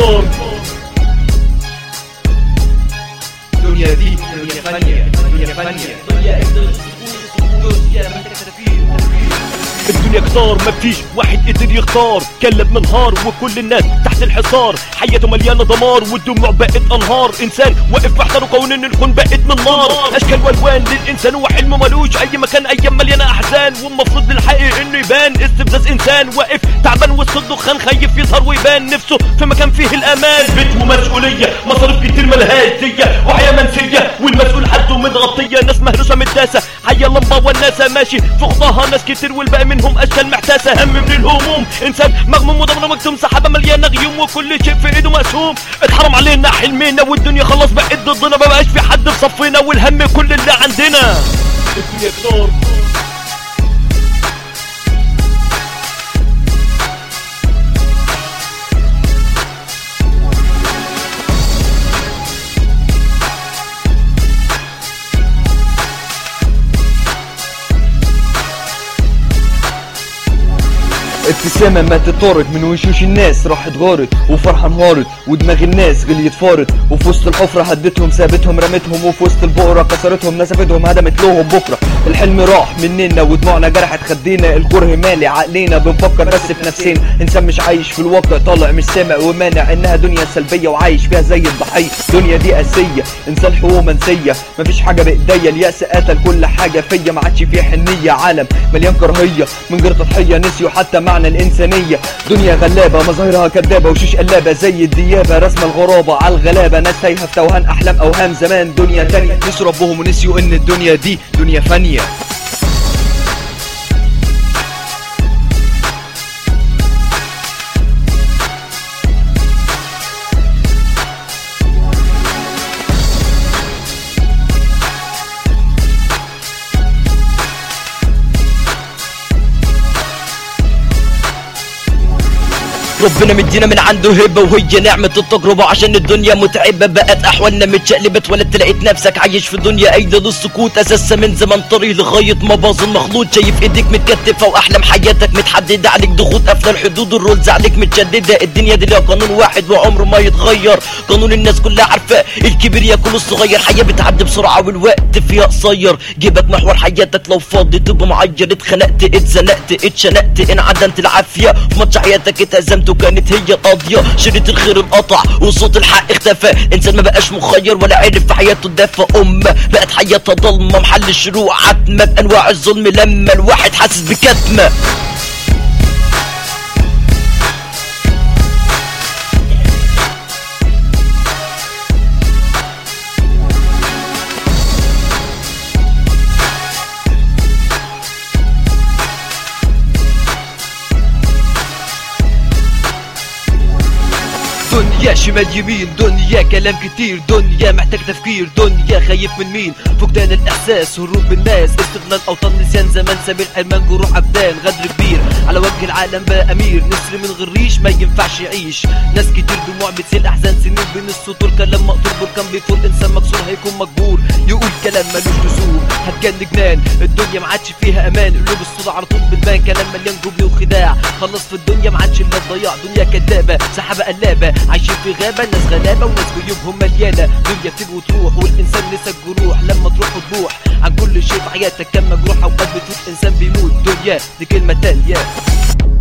اختار دنيا دي دنيا فانية دنيا فانية دنيا قدر دنيا محتاجة تفكير الدنيا كتار مفيش واحد قدر يختار كلب من نهار وكل الناس تحت الحصار حياته مليانه دمار والدموع بقت انهار انسان واقف محتار كون ان الكون بقت من نار اشكال والوان للانسان وحلمه ملوش اي مكان ايام مليانه احزان والمفروض للحقيقي انه يبان استفزاز انسان واقف تعبان وسط الدخان خايف يظهر ويبان نفسه في مكان فيه الامان بيت ومسؤوليه مصاريف كتير ملهاش ديه وحياه منسيه والمسؤول حالته متغطيه ناس مهروسه متداسه حيا اللمبه والناسه ماشي فوقها ناس كتير والباقي منهم اشكال محتاسه هم من الهموم انسان مغموم وضمن مكتوم سحابه مليانه غيوم وكل شيء في ايده مقسوم اتحرم علينا حلمنا والدنيا خلاص بقت ضدنا ما بقاش في حد في صفنا والهم كل اللي عندنا الدنيا كتار ابتسامة ما تطارد من وشوش الناس راحت غارت وفرحة انهارت ودماغ الناس غليت فارت وفي وسط الحفرة هدتهم سابتهم رمتهم وفي وسط البقرة كسرتهم نسفتهم هدمت لهم بكرة الحلم راح مننا ودموعنا جرحت خدينا الكره مالي عقلينا بنفكر بس في نفسنا انسان مش عايش في الواقع طالع مش سامع ومانع انها دنيا سلبية وعايش فيها زي الضحية دنيا دي قاسية انسان حقوق منسية مفيش حاجة بايديا اليأس قتل كل حاجة فيا ما عادش فيه حنية عالم مليان كراهية من غير تضحية نسيوا حتى معنى الإنسانية دنيا غلابة مظاهرها كدابة وشوش قلابة زي الديابة رسم الغرابة على الغلابة ناس تايهة في توهان أحلام أوهام زمان دنيا تانية نسوا ربهم ونسيوا إن الدنيا دي دنيا فانية ربنا مدينا من عنده هبة وهي نعمة التجربة عشان الدنيا متعبة بقت أحوالنا متشقلبت ولا تلاقيت نفسك عايش في دنيا قايدة للسكوت أساسا من زمان طريق لغاية ما باظ المخلوط شايف ايديك متكتفة وأحلام حياتك متحددة عليك ضغوط قافلة الحدود الرولز عليك متشددة الدنيا دي ليها قانون واحد وعمره ما يتغير قانون الناس كلها عارفاه الكبير ياكل الصغير حياة بتعدي بسرعة والوقت فيها قصير جيبك محور حياتك لو فاضي تبقى معير اتخنقت اتزنقت اتشنقت انعدمت العافية في ماتش حياتك اتهزمت وكانت هي قاضية شريط الخير انقطع وصوت الحق اختفى انسان ما بقاش مخير ولا عرف في حياته دافة أمة بقت حياتها ضلمة محل الشروق عتمة بأنواع الظلم لما الواحد حاسس بكتمة دنيا شمال يمين دنيا كلام كتير دنيا محتاج تفكير دنيا خايف من مين فقدان الاحساس هروب بالناس استغلال اوطان نسيان زمان سبيل حرمان جروح ابدان غدر كبير على وجه العالم بقى امير نسر من غير ريش ما ينفعش يعيش ناس كتير دموع بتسيل احزان سنين بين السطور كلام مقطوع بركان بيفور انسان مكسور هيكون مجبور يقول كلام ملوش لزوم هتجن جنان الدنيا ما عادش فيها امان قلوب الصدى على طول بتبان كلام مليان جبن وخداع خلص في الدنيا ما عادش الا الضياع دنيا كدابه سحابه قلابه عايشين في غابه ناس غلابه وناس جيوبهم مليانه دنيا بتيجي وتروح والانسان نسى الجروح لما تروح وتبوح عن كل شيء في حياتك كان مجروح اوقات بتفوت انسان بيموت دنيا دي كلمه تانيه